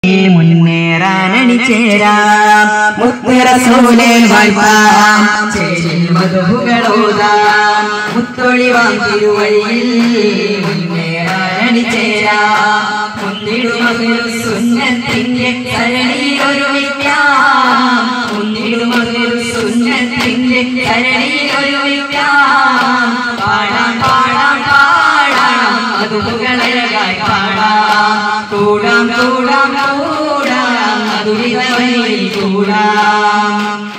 മുന്നേറാനണി ചേരാം മുത്തുറസൂലെ വാഴ്ത്താം ചേരിൽ മധുകളോതാം മുത്തൊളിവാം തിരുവഴിയിൽ മുന്നേറാനണി ചേരാം മുന്നിടുമൊരു സുന്നത്തിന്റെ കരണിയിലൊരു വിദ്യാം മുന്നിടുമൊരു സുന്നത്തിന്റെ കരണിയിലൊരു വിദ്യാം പാടാം പാടാം പാടാം മധുകളഴകായി പാടാം കൂടാം കൂടാം കൂടാം മധുരിതവനിൽ കൂടാം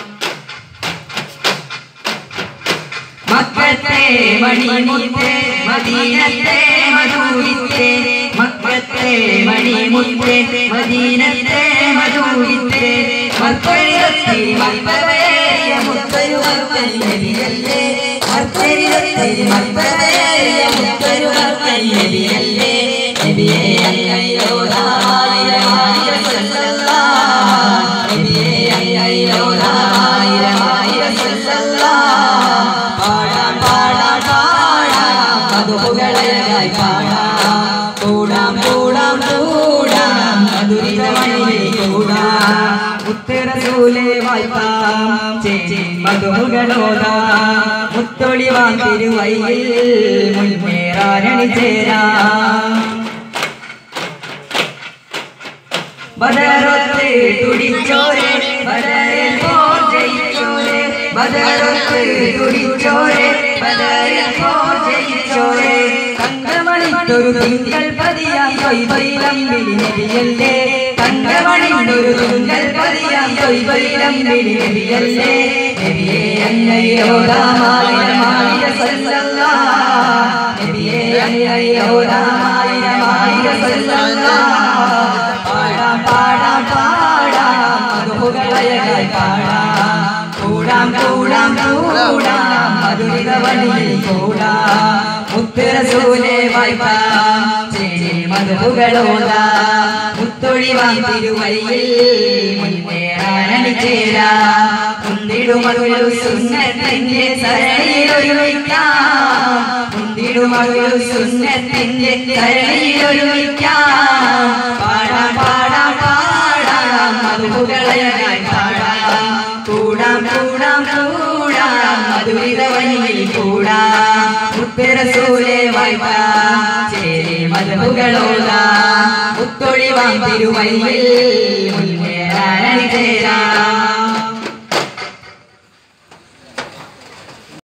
മക്കത്തെ മണിമുത്തേ മദീനത്തെ മധുവിത്തെ മക്കത്തെ മണിമുത്തേ മദീനത്തെ മധുവിത്തെ മക്കളിലത്തെ മക്കളേറിയ മുത്തൊരു മക്കളിയല്ലേ മക്കളിലത്തെ മക്കളേറിയ മുത്തൊരു മക്കളിയല്ലേ നബിയേ അയ്യോ ആയിരം ആയിരം സല്ലല്ലാഹ് നബിയേ അയ്യോ ആയിരം ആയിരം സല്ലല്ലാഹ് പാടാം പാടാം പാടാം മധുകളഴകായി പാടാം കൂടാം കൂടാം കൂടാം മധുരിതമണി കൂടാം ഉത്തരസൂലെ വായ്പാം ചേച്ചി മധുകളോതാം മുത്തൊളിവാൻ തിരുവയിൽ മുൻപേറാനണി ചേരാം ബദറൊത്ത് തുടിച്ചോരെ ബദറിൽ പോർ ജയിച്ചോരെ ബദറൊത്ത് തുടിച്ചോരെ ബദറിൽ പോർ ജയിച്ചോരെ തങ്കമണിത്തൊരു തിങ്കൾ പതിയാം തൊയ്ബൈലം വിളിനബിയല്ലേ തങ്കമണിത്തൊരു തിങ്കൾ പതിയാം തൊയ്ബൈലം വിളിനബിയല്ലേ നബിയേ അന്നയ്യോ രാമായിരമായ സല്ലല്ലാഹ് നബിയേ അന്നയ്യോ രാമായിരമായ സല്ലല്ലാഹ് പാടാം പാടാം പാടാം മധുകളയകായി പാടാം കൂടാം കൂടാം കൂടാം മധുരിതവണിയിൽ കൂടാം മുത്തുരസൂലെ വായ്പാം ചേരി മധുകളോടാം മുത്തൊഴിവാം തിരുവഴിയിൽ മുന്നേറാനണി ചേരാം കുന്തിടുമൊരു സുന്നത്തിന്റെ സരണിയിലൊരു വയ്ക്കാം കുന്തിടുമൊരു സുന്നത്തിന്റെ സരണിയിലൊരു വയ്ക്കാം പാടാം പാടാം പാടാം മധുകളയനായി പാടാം കൂടാം കൂടാം കൂടാം മധുരിതവനിയിൽ കൂടാം ഉത്തരസൂലെ വായ്പാം ചേരി മധുകളോടാം മുത്തൊഴിവാം തിരുവയിൽ മുന്നേറാനണി ചേരാം